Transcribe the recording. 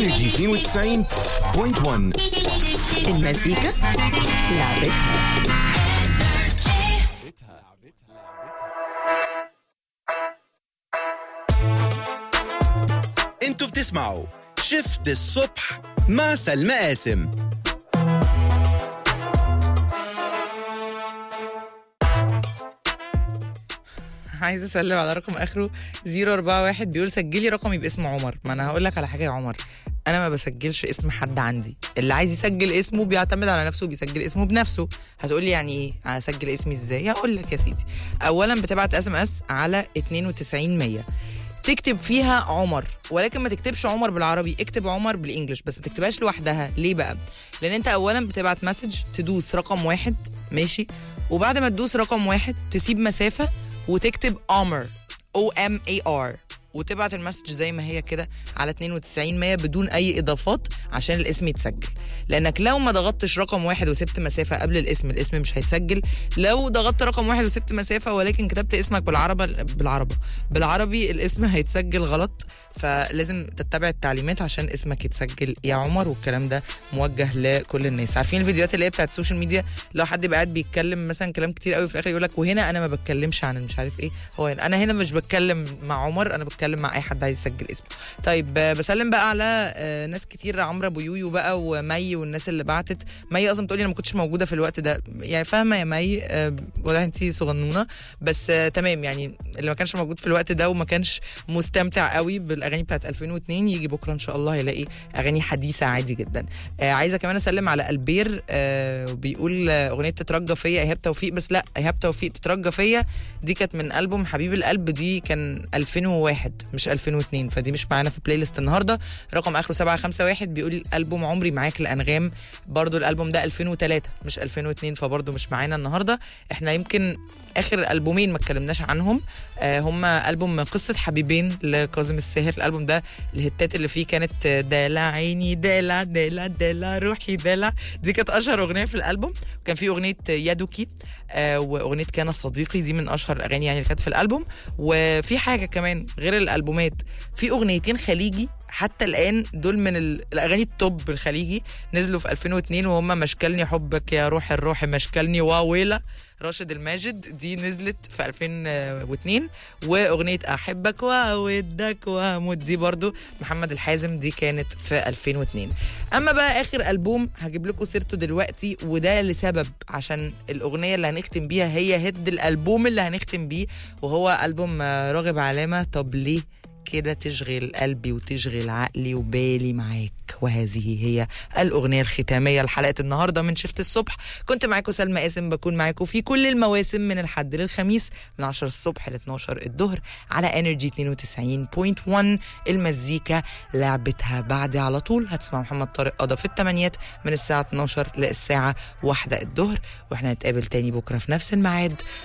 انرجي 92.1 المزيكا لعبتها انتوا بتسمعوا شفت الصبح مع سلمى قاسم عايزه اسلم على رقم اخره 041 بيقول سجلي رقمي باسم عمر ما انا هقول لك على حاجه يا عمر انا ما بسجلش اسم حد عندي اللي عايز يسجل اسمه بيعتمد على نفسه وبيسجل اسمه بنفسه هتقول لي يعني ايه اسجل اسمي ازاي هقول لك يا سيدي اولا بتبعت اس ام اس على 92 100 تكتب فيها عمر ولكن ما تكتبش عمر بالعربي اكتب عمر بالانجلش بس ما تكتبهاش لوحدها ليه بقى لان انت اولا بتبعت مسج تدوس رقم واحد ماشي وبعد ما تدوس رقم واحد تسيب مسافه وتكتب عمر او ام اي ار وتبعت المسج زي ما هي كده على 92 100 بدون اي اضافات عشان الاسم يتسجل لانك لو ما ضغطتش رقم واحد وسبت مسافه قبل الاسم الاسم مش هيتسجل لو ضغطت رقم واحد وسبت مسافه ولكن كتبت اسمك بالعربه بالعربه بالعربي الاسم هيتسجل غلط فلازم تتبع التعليمات عشان اسمك يتسجل يا عمر والكلام ده موجه لكل الناس عارفين الفيديوهات اللي هي بتاعت السوشيال ميديا لو حد بقى قاعد بيتكلم مثلا كلام كتير قوي في الاخر يقول لك وهنا انا ما بتكلمش عن مش عارف ايه هو هنا انا هنا مش بتكلم مع عمر انا بتكلم مع اي حد عايز يسجل اسمه طيب آه، بسلم بقى على آه، ناس كتير عمرو ابو يويو بقى ومي والناس اللي بعتت مي اصلا بتقولي انا ما كنتش موجوده في الوقت ده يعني فاهمه يا مي آه، ولا انت صغنونه بس آه، تمام يعني اللي ما كانش موجود في الوقت ده وما كانش مستمتع قوي بالاغاني بتاعت 2002 يجي بكره ان شاء الله يلاقي اغاني حديثه عادي جدا آه عايزه كمان اسلم على البير آه بيقول آه، اغنيه تترجى فيا ايهاب توفيق بس لا ايهاب توفيق تترجى فيا دي كانت من البوم حبيب القلب دي كان 2001 مش 2002 فدي مش معانا في بلاي ليست النهارده رقم اخره 751 بيقول البوم عمري معاك الانغام برضو الالبوم ده 2003 مش 2002 فبرضو مش معانا النهارده احنا يمكن اخر البومين ما اتكلمناش عنهم آه هما البوم قصه حبيبين لكاظم الساهر الالبوم ده الهتات اللي فيه كانت آه، دلع عيني دلع دلع دلع روحي دلع دي كانت اشهر اغنيه في الالبوم وكان في اغنيه يدوكي آه واغنيه كان صديقي دي من اشهر الاغاني يعني اللي كانت في الالبوم وفي حاجه كمان غير الالبومات في اغنيتين خليجي حتى الان دول من ال- الاغاني التوب الخليجي نزلوا في 2002 وهم مشكلني حبك يا روح الروح مشكلني واويلا راشد الماجد دي نزلت في 2002 واغنيه احبك واودك واموت دي برضو محمد الحازم دي كانت في 2002 اما بقى اخر البوم هجيب لكم سيرته دلوقتي وده لسبب عشان الاغنيه اللي هنختم بيها هي هد الالبوم اللي هنختم بيه وهو البوم آه، راغب علامه طب ليه كده تشغل قلبي وتشغل عقلي وبالي معاك وهذه هي الأغنية الختامية لحلقة النهاردة من شفت الصبح كنت معاكم سلمى قاسم بكون معاكم في كل المواسم من الحد للخميس من 10 الصبح ل 12 الظهر على انرجي 92.1 المزيكا لعبتها بعدي على طول هتسمع محمد طارق قضى في الثمانيات من الساعة 12 للساعة 1 الظهر واحنا نتقابل تاني بكرة في نفس الميعاد